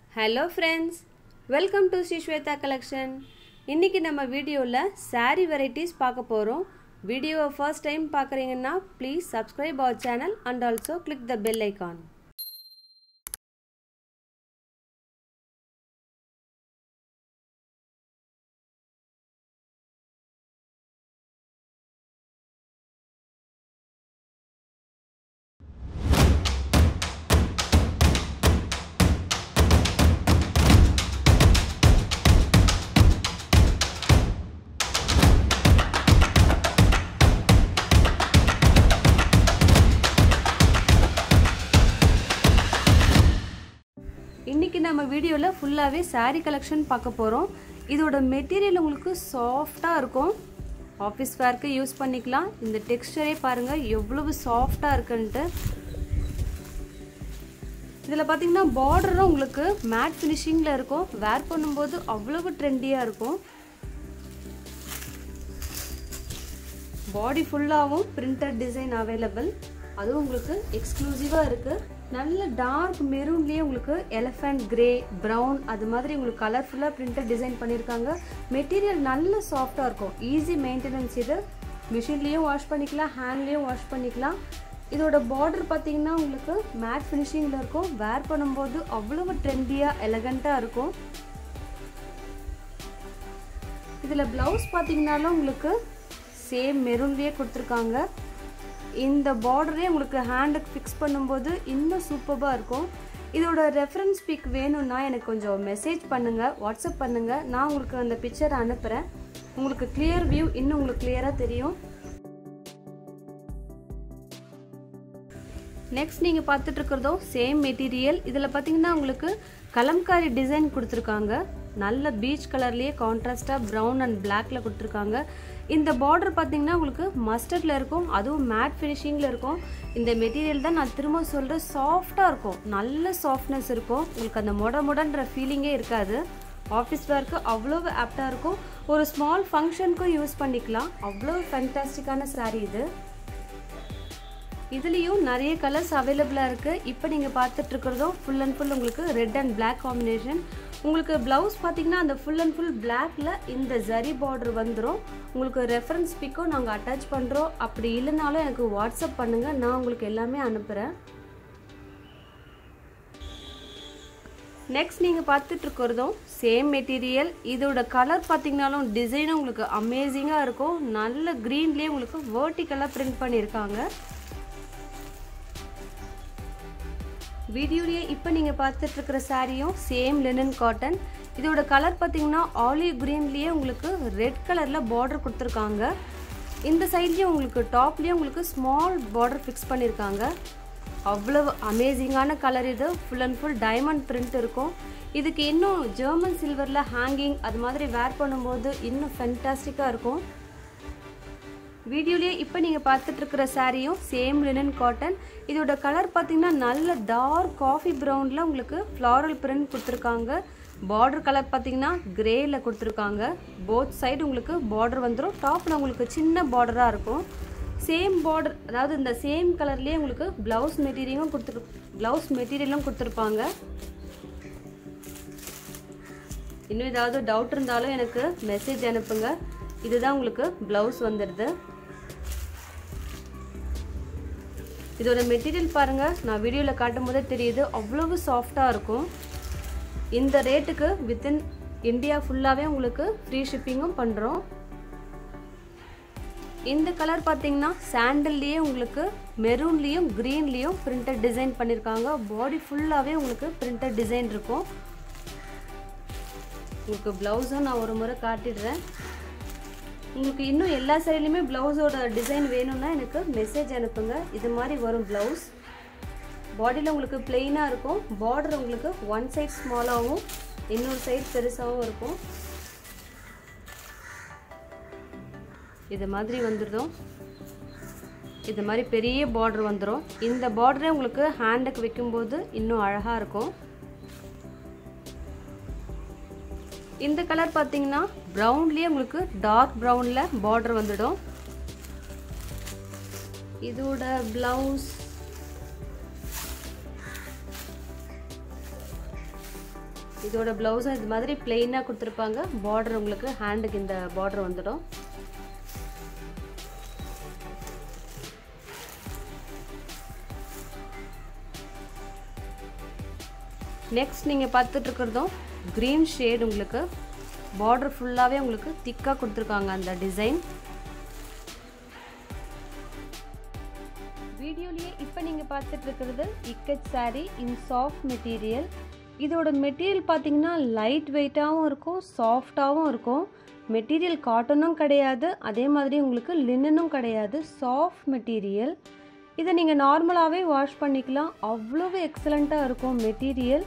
hello friends welcome to Shri Shweta collection இன்றைக்கி நம்ம வீடியோவில் saree வெரைட்டிஸ் பார்க்க போகிறோம் வீடியோவை ஃபர்ஸ்ட் டைம் பார்க்குறீங்கன்னா please subscribe our channel and also click the bell icon இன்றைக்கி நம்ம வீடியோவில் ஃபுல்லாகவே saree கலெக்ஷன் பார்க்க போகிறோம் இதோட மெட்டீரியல் உங்களுக்கு சாஃப்டாக இருக்கும் ஆஃபீஸ் வேர்க்கு யூஸ் பண்ணிக்கலாம் இந்த டெக்ஸ்டரே பாருங்கள் எவ்வளவு சாஃப்டாக இருக்குன்ட்டு இதில் பார்த்தீங்கன்னா பார்டரும் உங்களுக்கு மேட் ஃபினிஷிங்கில் இருக்கும் வேர் பண்ணும்போது அவ்வளவு ட்ரெண்டியாக இருக்கும் பாடி ஃபுல்லாகவும் பிரிண்டட் டிசைன் அவைலபிள் அதுவும் உங்களுக்கு எக்ஸ்க்ளூசிவாக இருக்குது நல்ல டார்க் மெரூன்லேயே உங்களுக்கு எலஃபண்ட் கிரே ப்ரௌன் அது மாதிரி உங்களுக்கு கலர்ஃபுல்லாக பிரிண்டட் டிசைன் பண்ணியிருக்காங்க மெட்டீரியல் நல்ல சாஃப்டாக இருக்கும் ஈஸி மெயின்டெனன்ஸ் இது மிஷின்லேயும் வாஷ் பண்ணிக்கலாம் ஹேண்ட்லேயும் வாஷ் பண்ணிக்கலாம் இதோட பார்டர் பார்த்தீங்கன்னா உங்களுக்கு மேட் ஃபினிஷிங்கில் இருக்கும் வேர் பண்ணும்போது அவ்வளவு ட்ரெண்டியாக எலகண்ட்டாக இருக்கும் இதில் ப்ளவுஸ் பார்த்தீங்கன்னாலும் உங்களுக்கு சேம் மெரூன்லேயே கொடுத்துருக்காங்க இந்த பார்டரே உங்களுக்கு ஹேண்டுக்கு ஃபிக்ஸ் பண்ணும்போது இன்னும் சூப்பராக இருக்கும் இதோட ரெஃபரன்ஸ் பிக் வேணும்னா எனக்கு கொஞ்சம் மெசேஜ் பண்ணுங்கள் வாட்ஸ்அப் பண்ணுங்கள் நான் உங்களுக்கு அந்த பிக்சரை அனுப்புகிறேன் உங்களுக்கு கிளியர் வியூ இன்னும் உங்களுக்கு கிளியராக தெரியும் நெக்ஸ்ட் நீங்கள் பார்த்துட்டு இருக்கிறதும் சேம் மெட்டீரியல் இதில் பார்த்தீங்கன்னா உங்களுக்கு கலம்காரி டிசைன் கொடுத்துருக்காங்க நல்ல பீச் கலர்லேயே கான்ட்ராஸ்டாக ப்ரௌன் அண்ட் பிளாக்ல கொடுத்துருக்காங்க இந்த பார்டர் பார்த்தீங்கன்னா உங்களுக்கு மஸ்டர்டில் இருக்கும் அதுவும் மேட் ஃபினிஷிங்கில் இருக்கும் இந்த மெட்டீரியல் தான் நான் திரும்ப சொல்கிறேன் சாஃப்டாக இருக்கும் நல்ல சாஃப்ட்னஸ் இருக்கும் உங்களுக்கு அந்த மொட மொடன்ற ஃபீலிங்கே இருக்காது ஆஃபீஸ் ஒர்க்கு அவ்வளோ ஆப்டாக இருக்கும் ஒரு ஸ்மால் ஃபங்க்ஷனுக்கும் யூஸ் பண்ணிக்கலாம் அவ்வளோ ஃபேன்டாஸ்டிக்கான சாரீ இது இதுலேயும் நிறைய கலர்ஸ் அவைலபிளாக இருக்குது இப்போ நீங்கள் பார்த்துட்டு இருக்கிறதும் ஃபுல் அண்ட் ஃபுல் உங்களுக்கு ரெட் அண்ட் பிளாக் காம்பினேஷன் உங்களுக்கு ப்ளவுஸ் பார்த்தீங்கன்னா அந்த ஃபுல் அண்ட் ஃபுல் பிளாக்ல இந்த ஜரி பார்டர் வந்துடும் உங்களுக்கு ரெஃபரன்ஸ் பிக்கும் நாங்கள் அட்டாச் பண்ணுறோம் அப்படி இல்லைனாலும் எனக்கு வாட்ஸ்அப் பண்ணுங்கள் நான் உங்களுக்கு எல்லாமே அனுப்புகிறேன் நெக்ஸ்ட் நீங்கள் பார்த்துட்டு இருக்கிறதும் சேம் மெட்டீரியல் இதோட கலர் பார்த்தீங்கனாலும் டிசைனும் உங்களுக்கு அமேசிங்காக இருக்கும் நல்ல க்ரீன்லேயே உங்களுக்கு வேர்ட்டிக்கலாக பிரிண்ட் பண்ணியிருக்காங்க வீடியோலேயே இப்போ நீங்கள் பார்த்துட்டு இருக்கிற சாரியும் சேம் லினன் காட்டன் இதோட கலர் பார்த்தீங்கன்னா ஆலிவ் க்ரீன்லேயே உங்களுக்கு ரெட் கலரில் பார்டர் கொடுத்துருக்காங்க இந்த சைட்லேயும் உங்களுக்கு டாப்லேயும் உங்களுக்கு ஸ்மால் பார்டர் ஃபிக்ஸ் பண்ணியிருக்காங்க அவ்வளவு அமேசிங்கான கலர் இது full and full diamond print இருக்கும் இதுக்கு இன்னும் ஜெர்மன் சில்வரில் ஹேங்கிங் அது மாதிரி வேர் பண்ணும்போது இன்னும் ஃபென்டாஸ்டிக்காக இருக்கும் வீடியோலேயே இப்போ நீங்கள் பார்த்துட்டு இருக்கிற சாரியும் சேம் லினன் காட்டன் இதோட கலர் பார்த்தீங்கன்னா நல்ல டார்க் காஃபி ப்ரௌனில் உங்களுக்கு ஃப்ளாரல் பிரிண்ட் கொடுத்துருக்காங்க பார்டர் கலர் பார்த்தீங்கன்னா கிரேயில் கொடுத்துருக்காங்க போத் சைடு உங்களுக்கு பார்டர் வந்துடும் டாப்பில் உங்களுக்கு சின்ன பார்டராக இருக்கும் சேம் பார்டர் அதாவது இந்த சேம் கலர்லேயே உங்களுக்கு ப்ளவுஸ் மெட்டீரியலும் கொடுத்துரு ப்ளவுஸ் மெட்டீரியலும் கொடுத்துருப்பாங்க இன்னும் ஏதாவது டவுட் இருந்தாலும் எனக்கு மெசேஜ் அனுப்புங்க இதுதான் உங்களுக்கு ப்ளவுஸ் வந்துடுது இதோட மெட்டீரியல் பாருங்கள் நான் வீடியோவில் காட்டும் போதே தெரியுது அவ்வளவு சாஃப்டாக இருக்கும் இந்த ரேட்டுக்கு வித்தின் இந்தியா ஃபுல்லாகவே உங்களுக்கு ஃப்ரீ ஷிப்பிங்கும் பண்ணுறோம் இந்த கலர் பார்த்தீங்கன்னா சாண்டல்லையே உங்களுக்கு மெரூன்லேயும் க்ரீன்லேயும் பிரிண்டட் டிசைன் பண்ணியிருக்காங்க பாடி ஃபுல்லாகவே உங்களுக்கு பிரிண்டட் டிசைன் இருக்கும் உங்களுக்கு ப்ளவுஸும் நான் ஒரு முறை காட்டிடுறேன் உங்களுக்கு இன்னும் எல்லா சைட்லையுமே ப்ளவுஸோட டிசைன் வேணும்னா எனக்கு மெசேஜ் அனுப்புங்க இது மாதிரி வரும் ப்ளவுஸ் பாடியில் உங்களுக்கு பிளெயினாக இருக்கும் பார்டர் உங்களுக்கு ஒன் சைட் ஸ்மாலாகவும் இன்னொரு சைட் பெருசாகவும் இருக்கும் இது மாதிரி வந்துடும் இது மாதிரி பெரிய பார்டர் வந்துடும் இந்த பார்டரே உங்களுக்கு ஹேண்டுக்கு வைக்கும்போது இன்னும் அழகாக இருக்கும் இந்த கலர் பார்த்தீங்கன்னா ப்ரௌன்லேயே உங்களுக்கு டார்க் ப்ரௌனில் பார்டர் வந்துடும் இதோட ப்ளவுஸ் இதோட ப்ளவுஸும் இது மாதிரி பிளெயினாக கொடுத்துருப்பாங்க பார்டர் உங்களுக்கு ஹேண்டுக்கு இந்த பார்டர் வந்துடும் நெக்ஸ்ட் நீங்கள் பார்த்துட்டு இருக்கிறதும் க்ரீன் ஷேட் உங்களுக்கு பார்டர் ஃபுல்லாகவே உங்களுக்கு திக்காக கொடுத்துருக்காங்க அந்த டிசைன் வீடியோலேயே இப்போ நீங்கள் பார்த்துட்டு இருக்கிறது ikat saree in soft material இதோட மெட்டீரியல் பார்த்தீங்கன்னா லைட் வெயிட்டாகவும் இருக்கும் சாஃப்டாகவும் இருக்கும் மெட்டீரியல் காட்டனும் கிடையாது அதே மாதிரி உங்களுக்கு லினனும் கிடையாது சாஃப்ட் மெட்டீரியல் இதை நீங்கள் நார்மலாகவே வாஷ் பண்ணிக்கலாம் அவ்வளவு எக்ஸலண்ட்டாக இருக்கும் மெட்டீரியல்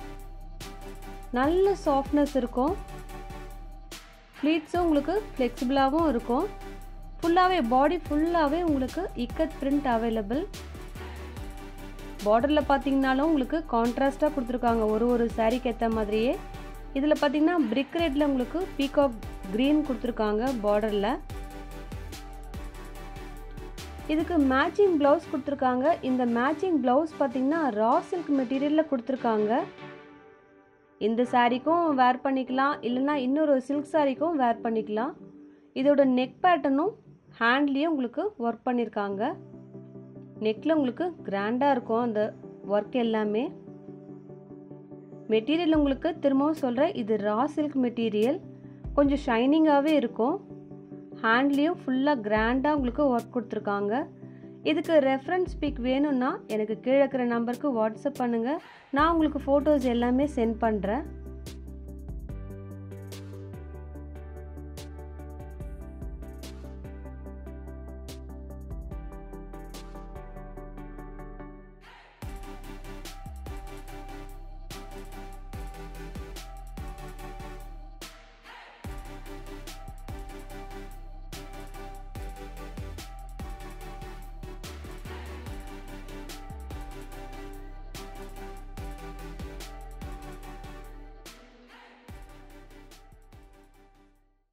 நல்ல சாஃப்ட்னஸ் இருக்கும் ஃப்ளீட்ஸும் உங்களுக்கு ஃப்ளெக்சிபிளாகவும் இருக்கும் ஃபுல்லாகவே பாடி ஃபுல்லாகவே உங்களுக்கு இக்கட் பிரிண்ட் அவைலபிள் பார்டரில் பார்த்தீங்கனாலும் உங்களுக்கு கான்ட்ராஸ்ட்டாக கொடுத்துருக்காங்க ஒரு ஒரு சாரீக்கு ஏற்ற மாதிரியே இதில் பார்த்தீங்கன்னா பிரிக் ரெட்டில் உங்களுக்கு பீகாக் க்ரீன் கொடுத்துருக்காங்க பார்டரில் இதுக்கு மேட்சிங் ப்ளவுஸ் கொடுத்துருக்காங்க இந்த மேட்சிங் ப்ளவுஸ் பார்த்தீங்கன்னா ரா சில்க் மெட்டீரியலில் கொடுத்துருக்காங்க இந்த சாரீக்கும் வேர் பண்ணிக்கலாம் இல்லைன்னா இன்னொரு சில்க் சாரீக்கும் வேர் பண்ணிக்கலாம் இதோட நெக் பேட்டர்னும் ஹேண்ட்லேயும் உங்களுக்கு ஒர்க் பண்ணியிருக்காங்க நெக்கில் உங்களுக்கு கிராண்டாக இருக்கும் அந்த ஒர்க் எல்லாமே மெட்டீரியல் உங்களுக்கு திரும்பவும் சொல்கிறேன் இது ரா சில்க் மெட்டீரியல் கொஞ்சம் ஷைனிங்காகவே இருக்கும் ஹேண்ட்லேயும் ஃபுல்லாக கிராண்டாக உங்களுக்கு ஒர்க் கொடுத்துருக்காங்க இதுக்கு ரெஃபரன்ஸ் பிக் வேணும்னா எனக்கு கீழே இருக்கிற நம்பருக்கு வாட்ஸ்அப் பண்ணுங்கள் நான் உங்களுக்கு ஃபோட்டோஸ் எல்லாமே சென்ட் பண்ணுறேன்